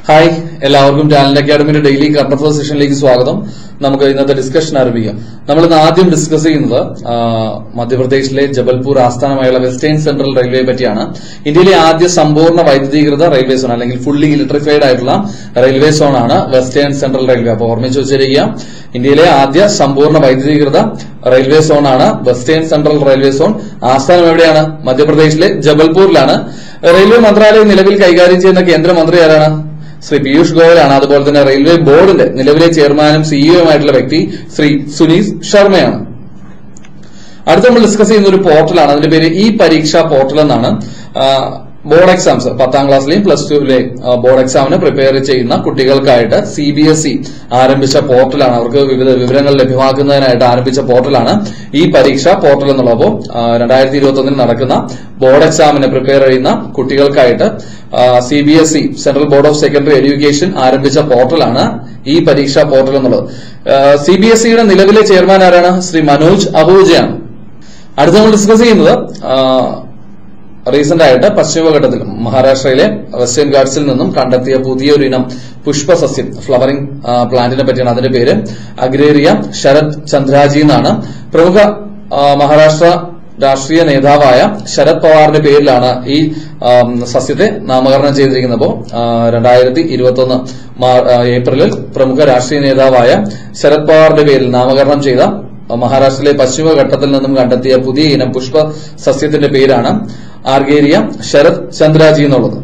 hi എല്ലാവർക്കും talent അക്കാഡമിയുടെ daily current affairs സെഷനിലേക്ക് സ്വാഗതം നമുക്ക് ഇന്നത്തെ ഡിസ്കഷൻ ആരംഭിക്കാം നമ്മൾ ഇന്ന് ആദ്യം ഡിസ്കസ് ചെയ്യുന്നത് ആ, മധ്യപ്രദേശിലെ ജബൽപൂർ ആസ്ഥാനമായുള്ള വെസ്റ്റേൺ സെൻട്രൽ റെയിൽവേ പറ്റിയാണ് ഇന്ത്യയിലെ ആദ്യ സമ്പൂർണ്ണ വൈദ്യുതീകൃത റെയിൽവേ സോൺ അല്ലെങ്കിൽ ഫുള്ളി ഇലക്ട്രിഫൈഡ് ആയിട്ടുള്ള റെയിൽവേ സോൺ ആണ് വെസ്റ്റേൺ സെൻട്രൽ റെയിൽവേ അപ്പോൾ ഓർമ്മിച്ച് വെച്ചിരിക്കുക ഇന്ത്യയിലെ ആദ്യ സമ്പൂർണ്ണ വൈദ്യുതീകൃത റെയിൽവേ സോൺ ആണ് വെസ്റ്റേൺ സെൻട്രൽ റെയിൽവേ സോൺ ആസ്ഥാനം എവിടെയാണ് മധ്യപ്രദേശിലെ ജബൽപൂരിലാണ് റെയിൽവേ മന്ത്രാലയം നിലവിൽ കൈകാര്യം ചെയ്യുന്ന കേന്ദ്രമന്ത്രി ആരാണ് ശ്രീ പീയൂഷ് ഗോയലാണ് അതുപോലെ തന്നെ റെയിൽവേ ബോർഡിന്റെ നിലവിലെ ചെയർമാനും സിഇഒയുമായിട്ടുള്ള വ്യക്തി ശ്രീ സുനീസ് ശർമ്മയാണ് അടുത്ത നമ്മൾ ഡിസ്കസ് ചെയ്യുന്ന ഒരു പോർട്ടലാണ് അതിന്റെ പേര് ഈ പരീക്ഷ പോർട്ടൽ എന്നാണ് ആ, ബോർഡ് എക്സാംസ് പത്താം ക്ലാസ്സിലെയും പ്ലസ് ടുവിലെ ബോർഡ് എക്സാമിന് പ്രിപ്പയർ ചെയ്യുന്ന കുട്ടികൾക്കായിട്ട് സി ബി എസ് ഇ ആരംഭിച്ച പോർട്ടലാണ് അവർക്ക് വിവിധ വിവരങ്ങൾ ലഭ്യമാക്കുന്നതിനായിട്ട് ആരംഭിച്ച പോർട്ടലാണ് ഈ പരീക്ഷ പോർട്ടൽ എന്നുള്ളത് അപ്പോൾ രണ്ടായിരത്തി ഇരുപത്തി ഒന്നിൽ നടക്കുന്ന ബോർഡ് എക്സാമിന് പ്രിപ്പയർ ചെയ്യുന്ന കുട്ടികൾക്കായിട്ട് C B S E central board of secondary education ആരംഭിച്ച പോർട്ടലാണ് ഈ പരീക്ഷ പോർട്ടൽ എന്നുള്ളത് സി ബി എസ് ഇയുടെ നിലവിലെ ചെയർമാൻ ആരാണ് ശ്രീ മനോജ് അഹൂജയാണ് അടുത്ത നമ്മൾ ഡിസ്കസ് ചെയ്യുന്നത് റീസെന്റ് ആയിട്ട് പശ്ചിമഘട്ടത്തിൽ മഹാരാഷ്ട്രയിലെ വെസ്റ്റേൺ ഗാർഡ്സിൽ നിന്നും കണ്ടെത്തിയ പുതിയൊരു ഇനം പുഷ്പസസ്യം ഫ്ലവറിംഗ് പ്ലാന്റിനെ പറ്റിയാണ് അതിന്റെ പേര് അഗ്രേറിയ ശരത് ചന്ദ്രാജി എന്നാണ് പ്രമുഖ ആ, മഹാരാഷ്ട്ര രാഷ്ട്രീയ നേതാവായ ശരത് പവാറിന്റെ പേരിലാണ് ഈ ആം, സസ്യത്തെ നാമകരണം ചെയ്തിരിക്കുന്നത് അപ്പോൾ രണ്ടായിരത്തി ഇരുപത്തി ഒന്ന് ഏപ്രിലിൽ പ്രമുഖ രാഷ്ട്രീയ നേതാവായ ശരത് പവാറിന്റെ പേരിൽ നാമകരണം ചെയ്ത മഹാരാഷ്ട്രയിലെ പശ്ചിമഘട്ടത്തിൽ നിന്നും കണ്ടെത്തിയ പുതിയ ഇനം പുഷ്പ സസ്യത്തിന്റെ പേരാണ് ആർഗേരിയ ശരത് ചന്ദ്രാജി എന്നുള്ളത്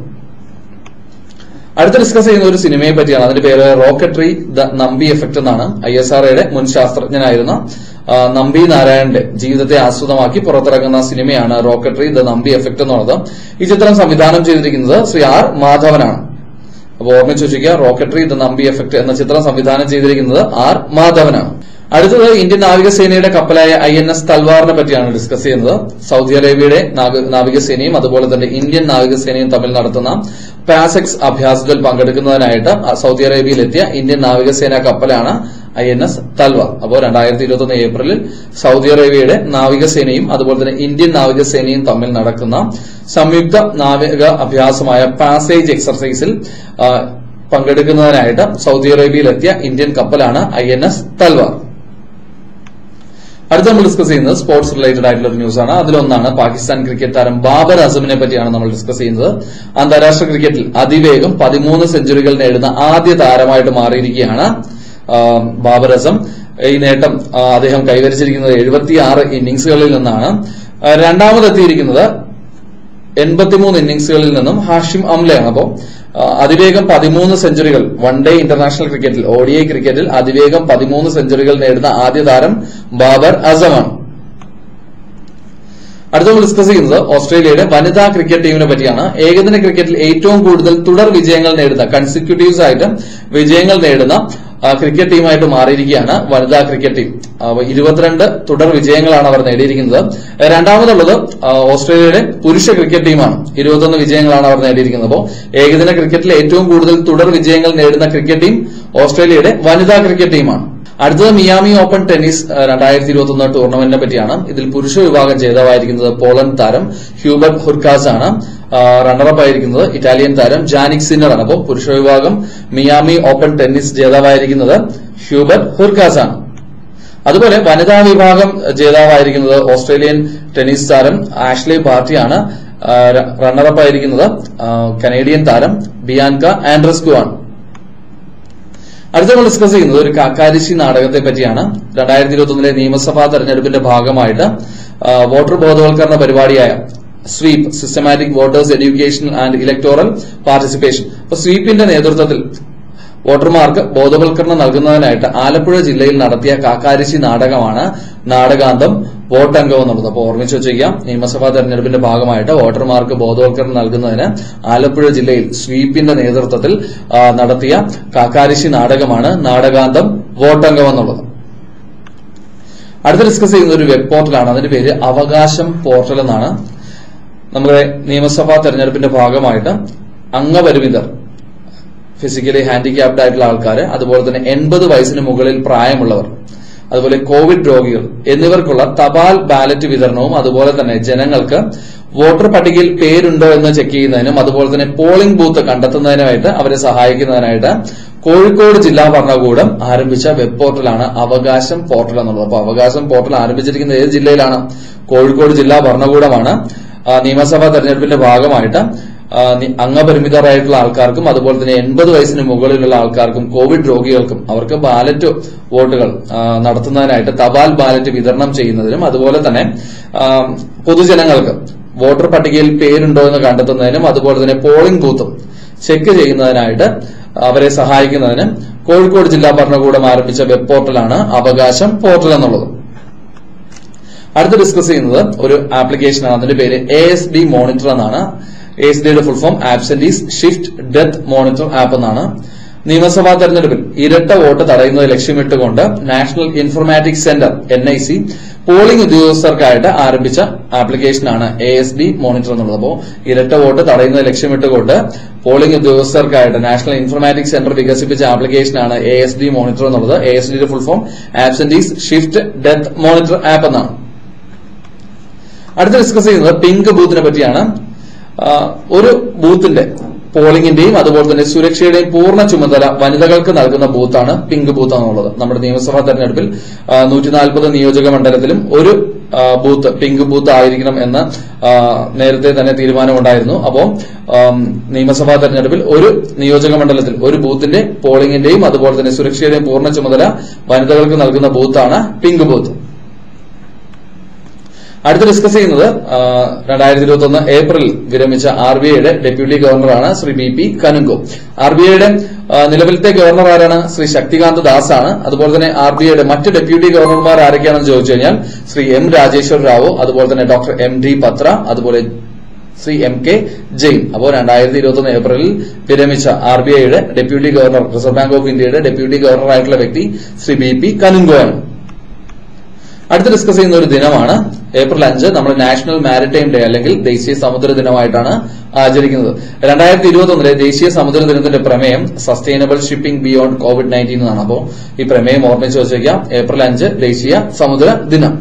അടുത്ത ഡിസ്കസ് ചെയ്യുന്ന ഒരു സിനിമയെ പറ്റിയാണ് അതിന്റെ പേര് റോക്കറ്ററി ദ നമ്പി എഫക്ട് എന്നാണ് ഐ എസ് ആർ ഒയുടെ മുൻ ശാസ്ത്രജ്ഞനായിരുന്ന ആ, നമ്പി നാരായണന്റെ ജീവിതത്തെ ആസ്പദമാക്കി പുറത്തിറങ്ങുന്ന സിനിമയാണ് റോക്കറ്ററി ദ നമ്പി എഫക്ട് എന്നുള്ളത് ഈ ചിത്രം സംവിധാനം ചെയ്തിരിക്കുന്നത് ശ്രീ ആർ മാധവനാണ് അപ്പോൾ ഓർമ്മിച്ച് വെച്ചിരിക്കുക റോക്കറ്ററി ദ നമ്പി എഫക്ട് എന്ന ചിത്രം സംവിധാനം ചെയ്തിരിക്കുന്നത് ആർ മാധവനാണ് അടുത്തത് ഇന്ത്യൻ നാവികസേനയുടെ കപ്പലായ ഐ എൻ എസ് തൽവാറിനെ പറ്റിയാണ് ഡിസ്കസ് ചെയ്യുന്നത് സൗദി അറേബ്യയുടെ നാവി- നാവികസേനയും അതുപോലെ തന്നെ ഇന്ത്യൻ നാവികസേനയും തമ്മിൽ നടത്തുന്ന പാസെക്സ് അഭ്യാസത്തിൽ പങ്കെടുക്കുന്നതിനായിട്ട് സൗദി അറേബ്യയിലെത്തിയ ഇന്ത്യൻ നാവികസേന കപ്പലാണ് ഐ എൻ എസ് തൽവാർ അപ്പോൾ രണ്ടായിരത്തി ഇരുപത്തി ഒന്ന് ഏപ്രിലിൽ സൗദി അറേബ്യയുടെ നാവികസേനയും അതുപോലെ തന്നെ ഇന്ത്യൻ നാവികസേനയും തമ്മിൽ നടക്കുന്ന സംയുക്ത നാവിക അഭ്യാസമായ പാസേജ് എക്സർസൈസിൽ ആ, പങ്കെടുക്കുന്നതിനായിട്ട് സൗദി അറേബ്യയിലെത്തിയ ഇന്ത്യൻ കപ്പലാണ് ഐ എൻ എസ് തൽവാർ അടുത്ത നമ്മൾ ഡിസ്കസ് ചെയ്യുന്നത് സ്പോർട്സ് റിലേറ്റഡ് ആയിട്ടുള്ള ഒരു ന്യൂസ് ആണ് അതിലൊന്നാണ് പാകിസ്ഥാൻ ക്രിക്കറ്റ് താരം ബാബർ അസമിനെ പറ്റിയാണ് നമ്മൾ ഡിസ്കസ് ചെയ്യുന്നത് അന്താരാഷ്ട്ര ക്രിക്കറ്റിൽ അതിവേഗം പതിമൂന്ന് സെഞ്ചുറികൾ നേടുന്ന ആദ്യ താരമായിട്ട് മാറിയിരിക്കുകയാണ് ആ, ബാബർ അസം ഈ നേട്ടം ആ, അദ്ദേഹം കൈവരിച്ചിരിക്കുന്നത് എഴുപത്തിയാറ് ഇന്നിംഗ്സുകളിൽ നിന്നാണ് ആ, രണ്ടാമതെത്തിയിരിക്കുന്നത് എൺപത്തിമൂന്ന് ഇന്നിംഗ്സുകളിൽ നിന്നും ഹാഷിം അംലയാണ് അപ്പോൾ ആ, അതിവേഗം പതിമൂന്ന് സെഞ്ചുറികൾ വൺ ഡേ ഇന്റർനാഷണൽ ക്രിക്കറ്റിൽ ഒഡിഐ ക്രിക്കറ്റിൽ അതിവേഗം പതിമൂന്ന് സെഞ്ചുറികൾ നേടുന്ന ആദ്യ താരം ബാബർ അസമാണ് അടുത്ത നമ്മൾ ഡിസ്കസ് ചെയ്യുന്നത് ഓസ്ട്രേലിയയുടെ വനിതാ ക്രിക്കറ്റ് ടീമിനെ പറ്റിയാണ് ഏകദിന ക്രിക്കറ്റിൽ ഏറ്റവും കൂടുതൽ തുടർ വിജയങ്ങൾ നേടുന്ന കൺസിക്യൂട്ടീവ്സ് ആയിട്ട് വിജയങ്ങൾ നേടുന്ന ആ, ക്രിക്കറ്റ് ടീമായിട്ട് മാറിയിരിക്കുകയാണ് വനിതാ ക്രിക്കറ്റ് ടീം അപ്പൊ ഇരുപത്തിരണ്ട് തുടർ വിജയങ്ങളാണ് അവർ നേടിയിരിക്കുന്നത് രണ്ടാമതുള്ളത് ആ, ഓസ്ട്രേലിയയുടെ പുരുഷ ക്രിക്കറ്റ് ടീമാണ് ഇരുപത്തൊന്ന് വിജയങ്ങളാണ് അവർ നേടിയിരിക്കുന്നത് അപ്പോൾ ഏകദിന ക്രിക്കറ്റിൽ ഏറ്റവും കൂടുതൽ തുടർ വിജയങ്ങൾ നേടുന്ന ക്രിക്കറ്റ് ടീം ഓസ്ട്രേലിയയുടെ വനിതാ ക്രിക്കറ്റ് ടീമാണ് അടുത്തത് മിയാമി ഓപ്പൺ ടെന്നീസ് രണ്ടായിരത്തി ഇരുപത്തി ഒന്ന് ടൂർണമെന്റിനെ പറ്റിയാണ് ഇതിൽ പുരുഷ വിഭാഗം ജേതാവായിരിക്കുന്നത് പോളണ്ട് താരം ഹ്യൂബർട്ട് ഹുർക്കാസ് ആണ് റണ്ണറപ്പ് ആയിരിക്കുന്നത് ഇറ്റാലിയൻ താരം ജാനിക് സിന്നർ ആണ് അപ്പോൾ പുരുഷ വിഭാഗം മിയാമി ഓപ്പൺ ടെന്നീസ് ജേതാവായിരിക്കുന്നത് ഹ്യൂബർട്ട് ഹുർക്കാസ് ആണ് അതുപോലെ വനിതാ വിഭാഗം ജേതാവായിരിക്കുന്നത് ഓസ്ട്രേലിയൻ ടെന്നീസ് താരം ആഷ്ലി ബാർട്ടിയാണ് റണ്ണറപ്പ് ആയിരിക്കുന്നത് ആ, കനേഡിയൻ താരം ബിയാൻക ആൻഡ്രസ്കു ആണ് അടുത്ത നമ്മൾ ഡിസ്കസ് ചെയ്യുന്നത് ഒരു കാക്കാരിശി നാടകത്തെ പറ്റിയാണ് രണ്ടായിരത്തി ഇരുപത്തി ഒന്നിലെ നിയമസഭാ തെരഞ്ഞെടുപ്പിന്റെ ഭാഗമായിട്ട് ആ, വോട്ടർ ബോധവൽക്കരണ പരിപാടിയായ sweep systematic voters education and electoral participation അപ്പൊ സ്വീപിന്റെ നേതൃത്വത്തിൽ വോട്ടർമാർക്ക് ബോധവൽക്കരണം നൽകുന്നതിനായിട്ട് ആലപ്പുഴ ജില്ലയിൽ നടത്തിയ കാക്കാരിശി നാടകമാണ് നാടകാന്തം വോട്ടംഗം എന്നുള്ളത് അപ്പോൾ ഓർമ്മിച്ച് വെച്ചിരിക്കാം നിയമസഭാ തെരഞ്ഞെടുപ്പിന്റെ ഭാഗമായിട്ട് വോട്ടർമാർക്ക് ബോധവൽക്കരണം നൽകുന്നതിന് ആലപ്പുഴ ജില്ലയിൽ സ്വീപിന്റെ നേതൃത്വത്തിൽ ആ, നടത്തിയ കാക്കാരിശി നാടകമാണ് നാടകാന്തം വോട്ടംഗം എന്നുള്ളത് അടുത്ത ഡിസ്കസ് ചെയ്യുന്ന ഒരു വെബ് പോർട്ടലാണ് അതിന്റെ പേര് അവകാശം പോർട്ടൽ എന്നാണ് നമ്മുടെ നിയമസഭാ തെരഞ്ഞെടുപ്പിന്റെ ഭാഗമായിട്ട് അംഗപരിമിതർ ഫിസിക്കലി ഹാൻഡിക്യാപ്ഡ് ആയിട്ടുള്ള ആൾക്കാർ അതുപോലെ തന്നെ എൺപത് വയസ്സിന് മുകളിൽ പ്രായമുള്ളവർ അതുപോലെ കോവിഡ് രോഗികൾ എന്നിവർക്കുള്ള തപാൽ ബാലറ്റ് വിതരണവും അതുപോലെ തന്നെ ജനങ്ങൾക്ക് വോട്ടർ പട്ടികയിൽ പേരുണ്ടോ എന്ന് ചെക്ക് ചെയ്യുന്നതിനും അതുപോലെ തന്നെ പോളിംഗ് ബൂത്ത് കണ്ടെത്തുന്നതിനുമായിട്ട് അവരെ സഹായിക്കുന്നതിനായിട്ട് കോഴിക്കോട് ജില്ലാ ഭരണകൂടം ആരംഭിച്ച വെബ് പോർട്ടലാണ് അവകാശം പോർട്ടൽ എന്നുള്ളത് അപ്പൊ അവകാശം പോർട്ടൽ ആരംഭിച്ചിരിക്കുന്നത് ഏത് ജില്ലയിലാണ് കോഴിക്കോട് ജില്ലാ ഭരണകൂടമാണ് ആ, നിയമസഭാ തെരഞ്ഞെടുപ്പിന്റെ ഭാഗമായിട്ട് ആ, നി- അംഗപരിമിതരായിട്ടുള്ള ആൾക്കാർക്കും അതുപോലെ തന്നെ എൺപത് വയസ്സിന് മുകളിലുള്ള ആൾക്കാർക്കും കോവിഡ് രോഗികൾക്കും അവർക്ക് ബാലറ്റ് വോട്ടുകൾ ആ, നടത്തുന്നതിനായിട്ട് തപാൽ ബാലറ്റ് വിതരണം ചെയ്യുന്നതിനും അതുപോലെ തന്നെ ആ, പൊതുജനങ്ങൾക്ക് വോട്ടർ പട്ടികയിൽ പേരുണ്ടോ എന്ന് കണ്ടെത്തുന്നതിനും അതുപോലെ തന്നെ പോളിംഗ് ബൂത്തും ചെക്ക് ചെയ്യുന്നതിനായിട്ട് അവരെ സഹായിക്കുന്നതിന് കോഴിക്കോട് ജില്ലാ ഭരണകൂടം ആരംഭിച്ച വെബ് പോർട്ടലാണ് അവകാശം പോർട്ടൽ എന്നുള്ളത് അടുത്ത് ഡിസ്കസ് ചെയ്യുന്നത് ഒരു ആപ്ലിക്കേഷനാണ് അതിന്റെ പേര് എ എസ് ഡി മോണിറ്റർ എന്നാണ് എ എസ് ഡിയുടെ full form absentees shift death monitor app എന്നാണ് നിയമസഭാ തെരഞ്ഞെടുപ്പിൽ ഇരട്ട വോട്ട് തടയുന്നത് ലക്ഷ്യമിട്ടുകൊണ്ട് national informatics centre N I C polling ഉദ്യോഗസ്ഥർക്കായിട്ട് ആരംഭിച്ച ആപ്ലിക്കേഷനാണ് എ എസ് ഡി മോണിറ്റർ എന്നുള്ളത് അപ്പോൾ ഇരട്ട വോട്ട് തടയുന്നത് ലക്ഷ്യമിട്ടുകൊണ്ട് പോളിംഗ് ഉദ്യോഗസ്ഥർക്കായിട്ട് നാഷണൽ ഇൻഫർമാറ്റിക്സ് സെന്റർ വികസിപ്പിച്ച ആപ്ലിക്കേഷനാണ് എ എസ് ഡി മോണിറ്റർ എന്നുള്ളത് എ എസ് ഡിയുടെ full form absentees shift death monitor app എന്നാണ് അടുത്ത് ഡിസ്കസ് ചെയ്യുന്നത് പിങ്ക് ബൂത്തിനെ പറ്റിയാണ് ആ, ഒരു ബൂത്തിന്റെ പോളിംഗിന്റെയും അതുപോലെ തന്നെ സുരക്ഷയുടെയും പൂർണ്ണ ചുമതല വനിതകൾക്ക് നൽകുന്ന ബൂത്താണ് പിങ്ക് ബൂത്ത് എന്നുള്ളത് നമ്മുടെ നിയമസഭാ തെരഞ്ഞെടുപ്പിൽ നൂറ്റി നാൽപ്പത് നിയോജക മണ്ഡലത്തിലും ഒരു ആ, ബൂത്ത് പിങ്ക് ബൂത്ത് ആയിരിക്കണം എന്ന് ആ, നേരത്തെ തന്നെ തീരുമാനമുണ്ടായിരുന്നു അപ്പോൾ നിയമസഭാ തെരഞ്ഞെടുപ്പിൽ ഒരു നിയോജക മണ്ഡലത്തിൽ ഒരു ബൂത്തിന്റെ പോളിംഗിന്റെയും അതുപോലെ തന്നെ സുരക്ഷയുടെയും പൂർണ്ണ ചുമതല വനിതകൾക്ക് നൽകുന്ന ബൂത്താണ് പിങ്ക് ബൂത്ത് അടുത്ത് ഡിസ്കസ് ചെയ്യുന്നത് രണ്ടായിരത്തി ഇരുപത്തി ഒന്ന് ഏപ്രിലിൽ വിരമിച്ച ആർ ബി ഐയുടെ ഡെപ്യൂട്ടി ഗവർണറാണ് Shri B P Kanungo R B ഐയുടെ നിലവിലത്തെ ഗവർണർ ആരാണ് ശ്രീ ശക്തികാന്ത് ദാസ് ആണ് അതുപോലെ തന്നെ ആർ ബി ഐയുടെ മറ്റ് ഡെപ്യൂട്ടി ഗവർണർമാർ ആരൊക്കെയാണെന്ന് ചോദിച്ചു കഴിഞ്ഞാൽ ശ്രീ എം രാജേശ്വർ റാവു അതുപോലെ തന്നെ ഡോക്ടർ എം ഡി പത്ര അതുപോലെ ശ്രീ എം കെ ജെയിൻ അപ്പോൾ രണ്ടായിരത്തി ഇരുപത്തി ഒന്ന് ഏപ്രിലിൽ വിരമിച്ച ആർ ബി ഐയുടെ deputy governor reserve bank of ഇന്ത്യയുടെ ഡെപ്യൂട്ടി ഗവർണർ ആയിട്ടുള്ള വ്യക്തി ശ്രീ ബി പി കനുങ്കോ ആണ് അടുത്ത് ഡിസ്കസ് ചെയ്യുന്ന ഒരു ദിനമാണ് ഏപ്രിൽ അഞ്ച് നമ്മൾ നാഷണൽ മാരിടൈം ഡേ അല്ലെങ്കിൽ ദേശീയ സമുദ്ര ദിനമായിട്ടാണ് ആചരിക്കുന്നത് രണ്ടായിരത്തി ഇരുപത്തി ഒന്നിലെ ദേശീയ സമുദ്ര ദിനത്തിന്റെ പ്രമേയം sustainable shipping beyond COVID nineteen എന്നാണ് അപ്പോൾ ഈ പ്രമേയം ഓർമ്മിച്ച് വെച്ചേക്കാം ഏപ്രിൽ അഞ്ച് ദേശീയ സമുദ്ര ദിനം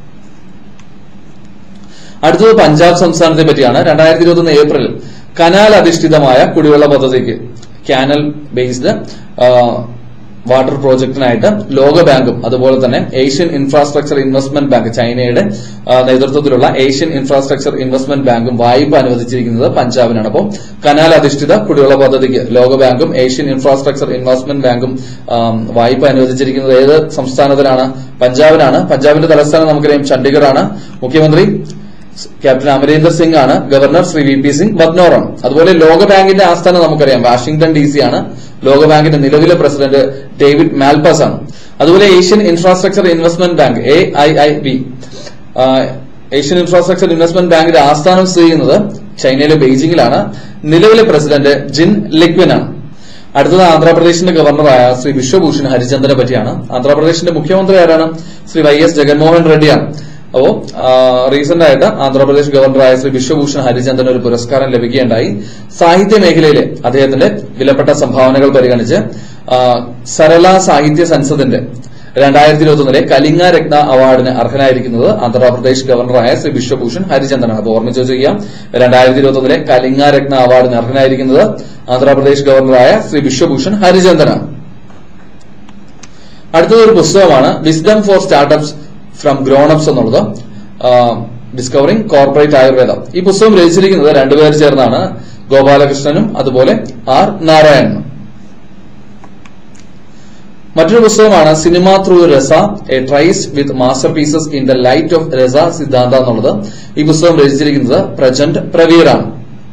അടുത്തത് പഞ്ചാബ് സംസ്ഥാനത്തെ പറ്റിയാണ് രണ്ടായിരത്തി ഇരുപത്തി ഒന്ന് ഏപ്രിൽ കനാൽ അധിഷ്ഠിതമായ കുടിവെള്ള പദ്ധതിക്ക് കാനൽ ബേസ്ഡ് വാട്ടർ പ്രോജക്ടിനായിട്ട് ലോകബാങ്കും അതുപോലെ തന്നെ ഏഷ്യൻ ഇൻഫ്രാസ്ട്രക്ചർ ഇൻവെസ്റ്റ്മെന്റ് ബാങ്ക് ചൈനയുടെ ആ, നേതൃത്വത്തിലുള്ള ഏഷ്യൻ ഇൻഫ്രാസ്ട്രക്ചർ ഇൻവെസ്റ്റ്മെന്റ് ബാങ്കും വായ്പ അനുവദിച്ചിരിക്കുന്നത് പഞ്ചാബിനാണ് അപ്പോൾ കനാൽ അധിഷ്ഠിത കുടിവെള്ള പദ്ധതിക്ക് ലോകബാങ്കും ഏഷ്യൻ ഇൻഫ്രാസ്ട്രക്ചർ ഇൻവെസ്റ്റ്മെന്റ് ബാങ്കും ആ, വായ്പ അനുവദിച്ചിരിക്കുന്നത് ഏത് സംസ്ഥാനത്തിനാണ് പഞ്ചാബിനാണ് പഞ്ചാബിന്റെ തലസ്ഥാനം നമുക്കറിയാം ചണ്ഡീഗഡാണ് മുഖ്യമന്ത്രി ക്യാപ്റ്റൻ അമരീന്ദർ സിംഗ് ആണ് governor Shri V P Singh ബദ്നോറാണ് അതുപോലെ ലോകബാങ്കിന്റെ ആസ്ഥാനം നമുക്കറിയാം വാഷിംഗ്ടൺ ഡി സി ആണ് ലോകബാങ്കിന്റെ നിലവിലെ പ്രസിഡന്റ് ഡേവിഡ് മാൽപാസ് ആണ് അതുപോലെ Asian infrastructure investment bank A I I B Asian infrastructure investment ബാങ്കിന്റെ ആസ്ഥാനം സ്ഥിതി ചെയ്യുന്നത് ചൈനയിലെ ബെയ്ജിംഗിലാണ് നിലവിലെ പ്രസിഡന്റ് ജിൻ ലിക്വിൻ ആണ് അടുത്തത് ആന്ധ്രാപ്രദേശിന്റെ ഗവർണറായ ശ്രീ വിശ്വഭൂഷൺ ഹരിചന്ദനെ പറ്റിയാണ് ആന്ധ്രാപ്രദേശിന്റെ മുഖ്യമന്ത്രി ആരാണ് ശ്രീ വൈ എസ് ജഗൻമോഹൻ റെഡ്ഡിയാണ് അപ്പോ റീസെന്റ് ആയിട്ട് ആന്ധ്രാപ്രദേശ് ഗവർണറായ ശ്രീ വിശ്വഭൂഷൺ ഹരിചന്ദൻ ഒരു പുരസ്കാരം ലഭിക്കുകയുണ്ടായി സാഹിത്യ മേഖലയിലെ അദ്ദേഹത്തിന്റെ വിലപ്പെട്ട സംഭാവനകൾ പരിഗണിച്ച് ആ, സരള സാഹിത്യ സംസദിന്റെ രണ്ടായിരത്തി ഇരുപത്തി ഒന്നിലെ കലിംഗ രത്ന അവാർഡിന് അർഹനായിരിക്കുന്നത് ആന്ധ്രാപ്രദേശ് ഗവർണറായ ശ്രീ വിശ്വഭൂഷൺ ഹരിചന്ദനാണ് അപ്പോൾ ഓർമ്മിച്ച് വെച്ചിരിക്കാം രണ്ടായിരത്തി ഇരുപത്തി ഒന്നിലെ കലിംഗ രത്ന അവാർഡിന് അർഹനായിരിക്കുന്നത് ആന്ധ്രാപ്രദേശ് ഗവർണറായ ശ്രീ വിശ്വഭൂഷൺ ഹരിചന്ദനാണ് അടുത്തത് ഒരു പുസ്തകമാണ് wisdom for startups from grownups എന്നുള്ളത് ഡിസ്കവറിംഗ് കോർപ്പറേറ്റ് ആയുർവേദം ഈ പുസ്തകം രചിച്ചിരിക്കുന്നത് രണ്ടുപേർ ചേർന്നാണ് ഗോപാലകൃഷ്ണനും അതുപോലെ ആർ നാരായണനും മറ്റൊരു പുസ്തകമാണ് cinema through rasa a treatise with masterpieces in the light of rasa siddhanta എന്നുള്ളത് ഈ പുസ്തകം രചിച്ചിരിക്കുന്നത് പ്രജന്റ് പ്രവീറാണ്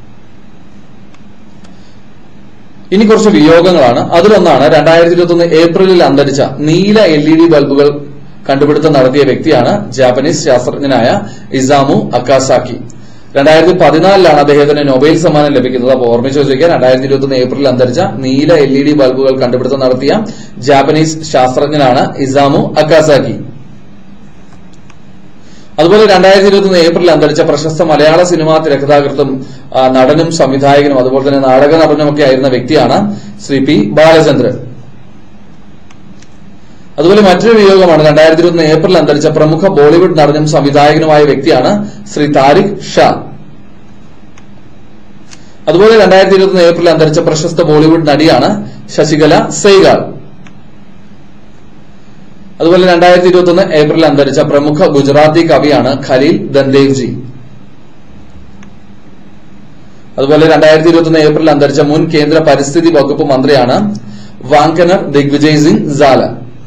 ഇനി കുറച്ച് വിയോഗങ്ങളാണ് അതിലൊന്നാണ് രണ്ടായിരത്തി ഇരുപത്തി ഒന്ന് ഏപ്രിലിൽ അന്തരിച്ച നീല എൽ ഇ ഡി ബൾബുകൾ കണ്ടുപിടുത്തം നടത്തിയ വ്യക്തിയാണ് ജാപ്പനീസ് ശാസ്ത്രജ്ഞനായ ഇസാമു അക്കാസാക്കി രണ്ടായിരത്തി പതിനാലിലാണ് അദ്ദേഹത്തിന് നൊബേൽ സമ്മാനം ലഭിക്കുന്നത് അപ്പോൾ ഓർമ്മിച്ച് വെച്ചിരിക്കുക രണ്ടായിരത്തി ഇരുപത്തി ഒന്ന് ഏപ്രിലിൽ അന്തരിച്ച നീല എൽ ഇ ഡി ബൾബുകൾ കണ്ടുപിടുത്തം നടത്തിയ ജാപ്പനീസ് ശാസ്ത്രജ്ഞനാണ് ഇസാമു അക്കാസാക്കി അതുപോലെ രണ്ടായിരത്തി ഇരുപത്തി ഒന്ന് ഏപ്രിലിൽ അന്തരിച്ച പ്രശസ്ത മലയാള സിനിമാ തിരക്കഥാകൃത്തും ആ, നടനും സംവിധായകനും അതുപോലെ തന്നെ നാടക നടനുമൊക്കെ ആയിരുന്ന വ്യക്തിയാണ് ശ്രീ പി ബാലചന്ദ്രൻ അതുപോലെ മറ്റൊരു വിയോഗമാണ് രണ്ടായിരത്തി ഇരുപത്തി ഏപ്രിൽ അന്തരിച്ച പ്രമുഖ ബോളിവുഡ് നടനും സംവിധായകനുമായ വ്യക്തിയാണ് ശ്രീ താരിഖ് ഷാ അതുപോലെ രണ്ടായിരത്തി ഇരുപത്തി ഏപ്രിൽ അന്തരിച്ച പ്രശസ്ത ബോളിവുഡ് നടിയാണ് ശശികല സെയ്ഗാൾ അതുപോലെ രണ്ടായിരത്തി ഇരുപത്തി ഒന്ന് ഏപ്രിൽ അന്തരിച്ച പ്രമുഖ ഗുജറാത്തി കവിയാണ് ഖലീൽ ദന്ദേവ്ജി അതുപോലെ രണ്ടായിരത്തി ഇരുപത്തി ഒന്ന് ഏപ്രിൽ അന്തരിച്ച മുൻ കേന്ദ്ര പരിസ്ഥിതി വകുപ്പ് മന്ത്രിയാണ് വാങ്കനർ ദിഗ്വിജയ് സിംഗ് സാല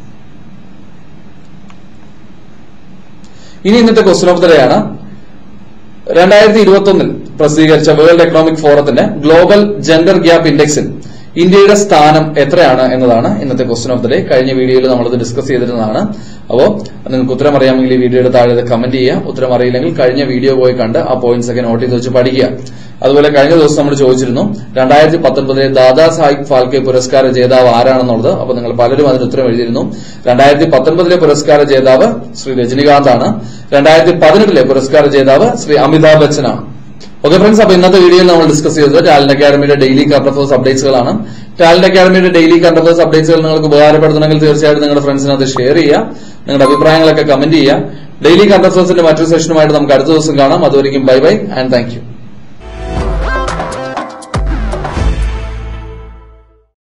ഇനി ഇന്നത്തെ ക്വസ്റ്റൻ ഓഫ് ദ ഡേ ആണ് രണ്ടായിരത്തി ഇരുപത്തി ഒന്നിൽ പ്രസിദ്ധീകരിച്ച വേൾഡ് എക്കണോമിക് ഫോറത്തിന്റെ ഗ്ലോബൽ ജെൻഡർ ഗ്യാപ്പ് ഇൻഡെക്സിൽ ഇന്ത്യയുടെ സ്ഥാനം എത്രയാണ് എന്നതാണ് ഇന്നത്തെ ക്വസ്റ്റൻ ഓഫ് ദ ഡേ കഴിഞ്ഞ വീഡിയോയിൽ നമ്മളത് ഡിസ്കസ് ചെയ്തിരുന്നതാണ് അപ്പോൾ നിങ്ങൾക്ക് ഉത്തരം അറിയാമെങ്കിൽ ഈ വീഡിയോയുടെ താഴെ കമന്റ് ചെയ്യുക ഉത്തരം അറിയില്ലെങ്കിൽ കഴിഞ്ഞ വീഡിയോ പോയി കണ്ട് ആ പോയിന്റ്സ് ഒക്കെ നോട്ട് ചെയ്ത് വെച്ച് പഠിക്കുക അതുപോലെ കഴിഞ്ഞ ദിവസം നമ്മൾ ചോദിച്ചിരുന്നു രണ്ടായിരത്തി പത്തൊൻപതിലെ ദാദാ സാഹിബ് ഫാൽക്കെ പുരസ്കാര ജേതാവ് ആരാണെന്നുള്ളത് അപ്പൊ നിങ്ങൾ പലരും അതിന് ഉത്തരം എഴുതിയിരുന്നു രണ്ടായിരത്തി പത്തൊൻപതിലെ പുരസ്കാര ജേതാവ് ശ്രീ രജനികാന്ത് ആണ് രണ്ടായിരത്തി പതിനെട്ടിലെ പുരസ്കാര ജേതാവ് ശ്രീ അമിതാഭ് ബച്ചൻ ആണ് ഓക്കെ ഫ്രണ്ട്സ് അപ്പൊ ഇന്നത്തെ വീഡിയോയിൽ നമ്മൾ ഡിസ്കസ് ചെയ്തത് ടാലന്റ് അക്കാഡമിയുടെ ഡെയിലി കറണ്ട് അഫേഴ്സ് അപ്ഡേറ്റ്സുകളാണ് ടാലന്റ് അക്കാഡമിയുടെ ഡെയിലി കറണ്ട് അഫേഴ്സ് അപ്ഡേറ്റ്സുകൾ നിങ്ങൾക്ക് ഉപകാരപ്പെടുന്നുണ്ടെങ്കിൽ തീർച്ചയായിട്ടും നിങ്ങളുടെ ഫ്രണ്ട്സിനകത്ത് ഷെയർ ചെയ്യുക നിങ്ങളുടെ അഭിപ്രായങ്ങളൊക്കെ കമന്റ് ചെയ്യുക ഡെയിലി കറണ്ട് അഫേഴ്സിന്റെ മറ്റൊരു സെഷനുമായിട്ട് നമുക്ക് അടുത്ത ദിവസം കാണാം അതുവരെയും bye bye and thank U